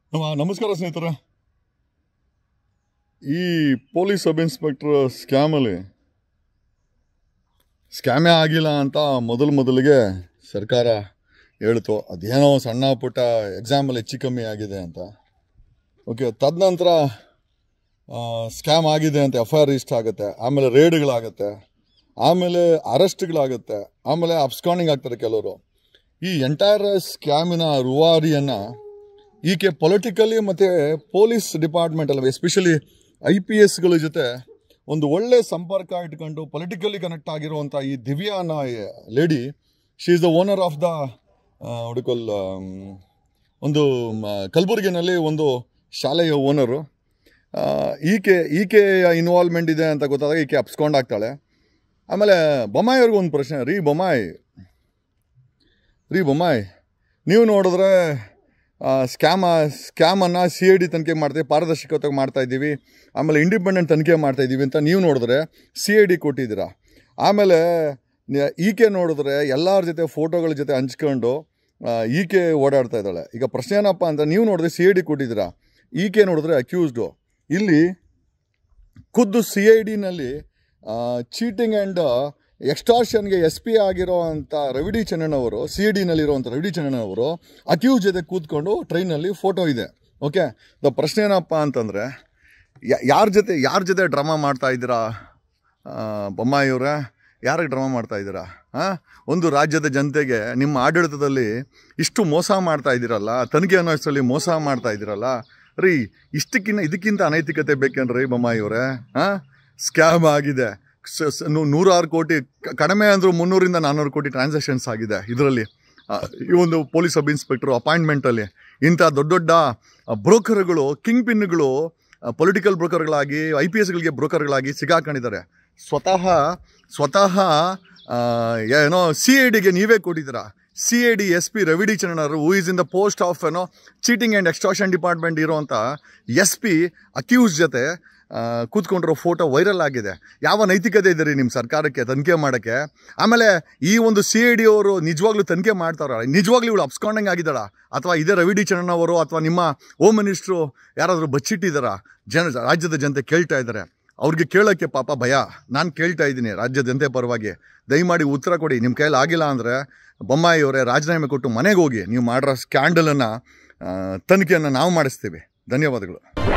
ನಮ- ನಮಸ್ಕಾರ ಸ್ನೇಹಿತರೆ ಈ ಪೊಲೀಸ್ ಸಬ್ ಇನ್ಸ್ಪೆಕ್ಟರ್ ಸ್ಕ್ಯಾಮಲ್ಲಿ ಸ್ಕ್ಯಾಮೇ ಆಗಿಲ್ಲ ಅಂತ ಮೊದಲು ಮೊದಲಿಗೆ ಸರ್ಕಾರ ಹೇಳ್ತು ಅದೇನೋ ಸಣ್ಣ ಪುಟ್ಟ ಎಕ್ಸಾಮಲ್ಲಿ ಹೆಚ್ಚು ಕಮ್ಮಿ ಆಗಿದೆ ಅಂತ ಓಕೆ ತದನಂತರ ಸ್ಕ್ಯಾಮ್ ಆಗಿದೆ ಅಂತ ಎಫ್ ಐ ಆರ್ ರಿಜಿಸ್ಟರ್ ಆಗುತ್ತೆ ಆಮೇಲೆ ರೇಡ್ಗಳಾಗುತ್ತೆ ಆಮೇಲೆ ಅರೆಸ್ಟ್ಗಳಾಗುತ್ತೆ ಆಮೇಲೆ ಅಬ್ಸ್ಕಾಂಡಿಂಗ್ ಆಗ್ತಾರೆ ಕೆಲವರು ಈ ಎಂಟೈರ್ ಸ್ಕ್ಯಾಮಿನ ರುವಾರಿಯನ್ನು ಈಕೆ ಪೊಲಿಟಿಕಲಿ ಮತ್ತು ಪೊಲೀಸ್ ಡಿಪಾರ್ಟ್ಮೆಂಟ್ ಅಲ್ಲ ಎಸ್ಪೆಷಲಿ ಐ ಪಿ ಎಸ್ಗಳ ಜೊತೆ ಒಂದು ಒಳ್ಳೆ ಸಂಪರ್ಕ ಇಟ್ಕೊಂಡು ಪೊಲಿಟಿಕಲಿ ಕನೆಕ್ಟ್ ಆಗಿರುವಂಥ ಈ ದಿವ್ಯಾ ಅನ್ನೋ lady she is the owner of the ಹುಡುಕಲ್ ಒಂದು ಮ, ಕಲಬುರಗಿನಲ್ಲಿ ಒಂದು ಶಾಲೆಯ ಓನರು ಈಕೆ ಈಕೆಯ ಇನ್ವಾಲ್ವ್ಮೆಂಟ್ ಇದೆ ಅಂತ ಗೊತ್ತಾದಾಗ ಈಕೆ ಅಪ್ಸ್ಕೊಂಡು ಆಗ್ತಾಳೆ ಆಮೇಲೆ ಬೊಮ್ಮಾಯಿ ಅವ್ರಿಗೆ ಒಂದು ಪ್ರಶ್ನೆ ರೀ ಬೊಮ್ಮಾಯಿ ರೀ ಬೊಮ್ಮಾಯಿ ನೀವು ನೋಡಿದ್ರೆ ಸ್ಕ್ಯಾಮ ಸ್ಕ್ಯಾಮನ್ನು ಸಿ ಐ ಡಿ ತನಿಖೆ ಮಾಡ್ತೀವಿ ಪಾರದರ್ಶಕತೆ ಮಾಡ್ತಾ ಇದ್ದೀವಿ ಆಮೇಲೆ ಇಂಡಿಪೆಂಡೆಂಟ್ ತನಿಖೆ ಮಾಡ್ತಾ ಇದ್ದೀವಿ ಅಂತ ನೀವು ನೋಡಿದ್ರೆ ಸಿ ಐ ಡಿ ಕೊಟ್ಟಿದ್ದೀರಾ ಆಮೇಲೆ ನ- ಈಕೆ ನೋಡಿದ್ರೆ ಎಲ್ಲರ ಜೊತೆ ಫೋಟೋಗಳ ಜೊತೆ ಹಂಚ್ಕೊಂಡು ಆ, ಈಕೆ ಓಡಾಡ್ತಾ ಇದ್ದಾಳೆ ಈಗ ಪ್ರಶ್ನೆ ಏನಪ್ಪ ಅಂತ ನೀವು ನೋಡಿದ್ರೆ ಸಿ ಐ ಡಿ ಕೊಟ್ಟಿದ್ದೀರಾ ಈಕೆ ನೋಡಿದ್ರೆ ಅಕ್ಯೂಸ್ಡು ಇಲ್ಲಿ ಖುದ್ದು ಸಿ ಐ ಡಿನಲ್ಲಿ ಚೀಟಿಂಗ್ ಆ್ಯಂಡ್ ಎಕ್ಸ್ಟಾರ್ಷನ್ಗೆ ಎಸ್ ಪಿ ಆಗಿರೋ ಅಂಥ ರವಿಡಿ ಚೆನ್ನಣ್ಣವರು ಸಿ ಐ ಡಿನಲ್ಲಿರುವಂಥ ರವಿಡಿ ಚೆನ್ನಣ್ಣವರು ಅಕ್ಯೂಸ್ ಜೊತೆ ಕೂತ್ಕೊಂಡು ಟ್ರೈನಲ್ಲಿ ಫೋಟೋ ಇದೆ ಓಕೆ ದ ಪ್ರಶ್ನೆ ಏನಪ್ಪ ಅಂತಂದರೆ ಯಾರ ಜೊತೆ ಯಾರ ಜೊತೆ ಡ್ರಾಮಾ ಮಾಡ್ತಾ ಇದ್ದೀರಾ ಆ, ಬೊಮ್ಮಾಯಿಯವರೇ ಯಾರಿಗೆ ಡ್ರಾಮಾ ಮಾಡ್ತಾ ಇದ್ದೀರಾ ಹಾಂ ಒಂದು ರಾಜ್ಯದ ಜನತೆಗೆ ನಿಮ್ಮ ಆಡಳಿತದಲ್ಲಿ ಇಷ್ಟು ಮೋಸ ಮಾಡ್ತಾ ಇದ್ದೀರಲ್ಲ ತನಿಖೆ ಅನ್ನೋ ಹೆಸರಲ್ಲಿ ಮೋಸ ಮಾಡ್ತಾ ಇದ್ದೀರಲ್ಲ ರೀ ಇಷ್ಟಕ್ಕಿಂತ ಇದಕ್ಕಿಂತ ಅನೈತಿಕತೆ ಬೇಕೇನ್ರಿ ಬೊಮ್ಮಾಯಿಯವರೇ ಹಾಂ ಸ್ಕ್ಯಾಮ್ ಆಗಿದೆ ಸ- ಸ- ನೂ- ನೂರಾರು ಕೋಟಿ ಕ- ಕಡಿಮೆ ಅಂದರೂ ಮುನ್ನೂರಿಂದ ನಾನ್ನೂರು ಕೋಟಿ ಟ್ರಾನ್ಸಾಕ್ಷನ್ಸ್ ಆಗಿದೆ ಇದರಲ್ಲಿ ಈ ಒಂದು ಪೊಲೀಸ್ ಸಬ್ ಇನ್ಸ್ಪೆಕ್ಟ್ರು ಅಪಾಯಿಂಟ್ಮೆಂಟಲ್ಲಿ ಇಂಥ ದೊಡ್ಡ ದೊಡ್ಡ ಬ್ರೋಕರ್ಗಳು ಕಿಂಗ್ ಪಿನ್ಗಳು ಪೊಲಿಟಿಕಲ್ ಬ್ರೋಕರ್ಗಳಾಗಿ ಐ ಪಿ ಎಸ್ಗಳಿಗೆ ಬ್ರೋಕರ್ಗಳಾಗಿ ಸಿಗಾಕೊಂಡಿದ್ದಾರೆ ಸ್ವತಃ ಸ್ವತಃ ಆ, ಏನೋ ಸಿ ಐ ಡಿಗೆ ನೀವೇ ಕೊಟ್ಟಿದ್ದೀರಾ C I D S P Ravi D ಚರಣರು who is in the post of ಏನೋ ಚೀಟಿಂಗ್ ಆ್ಯಂಡ್ ಎಕ್ಸ್ಟ್ರಾಷನ್ ಡಿಪಾರ್ಟ್ಮೆಂಟ್ ಇರೋವಂಥ ಎಸ್ ಪಿ ಅಕ್ಯೂಸ್ ಜೊತೆ ಆ, ಕೂತ್ಕೊಂಡಿರೋ ಫೋಟೋ ವೈರಲ್ ಆಗಿದೆ ಯಾವ ನೈತಿಕತೆ ಇದೆ ರೀ ನಿಮ್ಮ ಸರ್ಕಾರಕ್ಕೆ ತನಿಖೆ ಮಾಡೋಕ್ಕೆ ಆಮೇಲೆ ಈ ಒಂದು ಸಿ ಐ ಡಿ ಅವರು ನಿಜವಾಗ್ಲೂ ತನಿಖೆ ಮಾಡ್ತಾರ ನಿಜವಾಗ್ಲೂ ಇವಳು ಅಪ್ಸ್ಕಾಂಡಿಂಗ್ ಆಗಿದ್ದಾಳ ಅಥವಾ ಇದೇ ರವಿಡಿ ಚರಣವರು ಅಥವಾ ನಿಮ್ಮ ಹೋಮ್ ಮಿನಿಸ್ಟ್ರು ಯಾರಾದರೂ ಬಚ್ಚಿಟ್ಟಿದ್ದಾರಾ ಜನ ರಾಜ್ಯದ ಜನತೆ ಕೇಳ್ತಾ ಇದ್ದಾರೆ ಅವ್ರಿಗೆ ಕೇಳೋಕ್ಕೆ ಪಾಪ ಭಯ ನಾನು ಕೇಳ್ತಾ ಇದ್ದೀನಿ ರಾಜ್ಯದ ಜನತೆ ಪರವಾಗಿ ದಯಮಾಡಿ ಉತ್ತರ ಕೊಡಿ ನಿಮ್ಮ ಕೈಯಲ್ಲಿ ಆಗಿಲ್ಲ ಅಂದರೆ ಬೊಮ್ಮಾಯಿಯವರೇ ರಾಜೀನಾಮೆ ಕೊಟ್ಟು ಮನೆಗೆ ಹೋಗಿ ನೀವು ಮಾಡಿರೋ ಸ್ಕ್ಯಾಂಡಲನ್ನು ತನಿಖೆಯನ್ನು ನಾವು ಮಾಡಿಸ್ತೀವಿ ಧನ್ಯವಾದಗಳು